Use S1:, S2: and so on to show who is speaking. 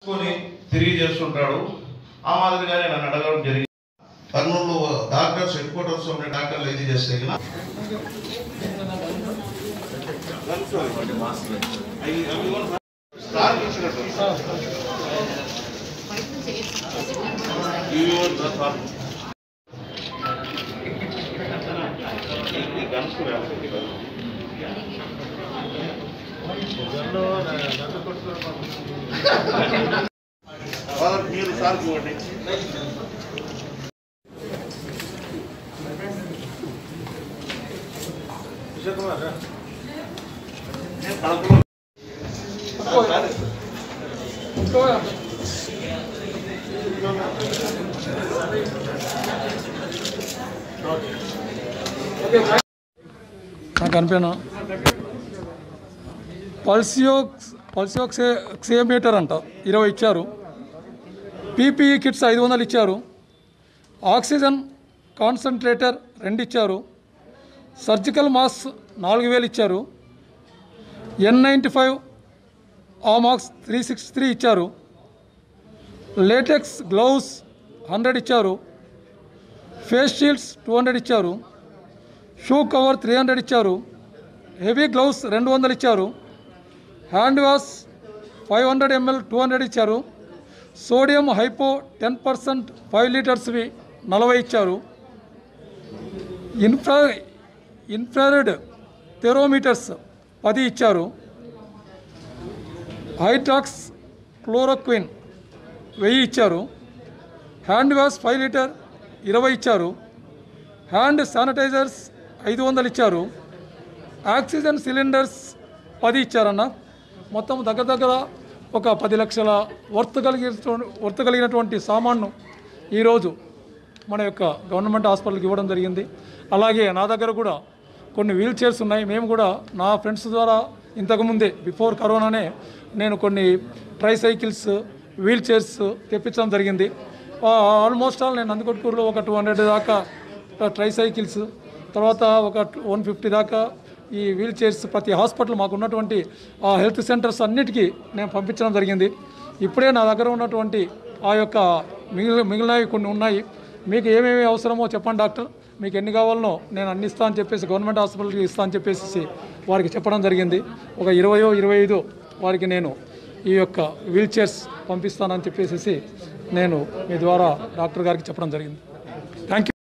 S1: కొని తిరిగి చేస్తుంటాడు ఆ మాదిరిగానే నన్ను అడగడం జరిగింది కర్నూలు డాక్టర్స్ హెడ్ క్వార్టర్స్ ఉండే డాక్టర్లు ఇది చేస్తే గిన స్టార్ ఇచ్చినట్టు. ఇవి కూడా సార్. ఈ గన్స్ వ్యాప్తి కాదు. ఫాదర్ మీరు సార్ ఇవ్వండి నేను పదకొండు
S2: నాకు అనిపోయాను పల్సియోక్స్ పల్సియోక్సే క్సేమీటర్ అంట ఇరవై ఇచ్చారు పీపీఈ కిట్స్ ఐదు వందలు ఇచ్చారు ఆక్సిజన్ కాన్సన్ట్రేటర్ రెండు ఇచ్చారు సర్జికల్ మాస్క్ నాలుగు వేలు ఇచ్చారు ఎన్ నైంటీ ఫైవ్ ఆమాక్స్ త్రీ సిక్స్ త్రీ ఇచ్చారు లేటెక్స్ గ్లౌస్ హండ్రెడ్ ఇచ్చారు ఫేస్ షీల్డ్స్ టూ హండ్రెడ్ ఇచ్చారు షూ కవర్ త్రీ హండ్రెడ్ ఇచ్చారు హెవీ గ్లౌస్ రెండు వందలు ఇచ్చారు hand wash five hundred ML two hundred ఇచ్చారు sodium hypo ten percent five లీటర్స్వి నలభై ఇచ్చారు ఇన్ఫ్రా ఇన్ఫ్రారెడ్ థెరోమీటర్స్ పది ఇచ్చారు హైడ్రాక్స్ క్లోరోక్విన్ వెయ్యి ఇచ్చారు హ్యాండ్ వాష్ ఫైవ్ లీటర్ ఇరవై ఇచ్చారు హ్యాండ్ శానిటైజర్స్ ఐదు వందలు ఇచ్చారు ఆక్సిజన్ సిలిండర్స్ పది ఇచ్చారన్న మొత్తం దగ్గర దగ్గర ఒక పది లక్షల వర్త్ కలిగిన వర్త్ కలిగినటువంటి సామాన్ను ఈరోజు మన యొక్క గవర్నమెంట్ హాస్పిటల్కి ఇవ్వడం జరిగింది అలాగే నా దగ్గర కూడా కొన్ని వీల్ చైర్స్ ఉన్నాయి మేము కూడా నా ఫ్రెండ్స్ ద్వారా ఇంతకుముందే బిఫోర్ కరోనానే నేను కొన్ని ట్రై సైకిల్స్ వీల్ చైర్స్ తెప్పించడం జరిగింది ఆల్మోస్ట్ ఆల్ నేను నందికొట్కూరులో ఒక టూ హండ్రెడ్ దాకా ట్రై సైకిల్స్ తర్వాత ఒక వన్ ఫిఫ్టీ దాకా ఈ వీల్ చైర్స్ ప్రతి హాస్పిటల్ మాకు ఉన్నటువంటి ఆ హెల్త్ సెంటర్స్ అన్నిటికీ నేను పంపించడం జరిగింది ఇప్పుడే నా దగ్గర ఉన్నటువంటి ఆ యొక్క మిగిలిన మిగిలినవి కొన్ని ఉన్నాయి మీకు ఏమేమి అవసరమో చెప్పండి డాక్టర్ మీకు ఎన్ని కావాలనో నేను అన్ని ఇస్తా అని చెప్పేసి గవర్నమెంట్ హాస్పిటల్కి ఇస్తా అని చెప్పేసి వారికి చెప్పడం జరిగింది ఒక ఇరవయో ఇరవై ఐదో వారికి నేను ఈ యొక్క వీల్ చైర్స్ పంపిస్తానని చెప్పేసి నేను మీ ద్వారా డాక్టర్ గారికి చెప్పడం జరిగింది థ్యాంక్ యూ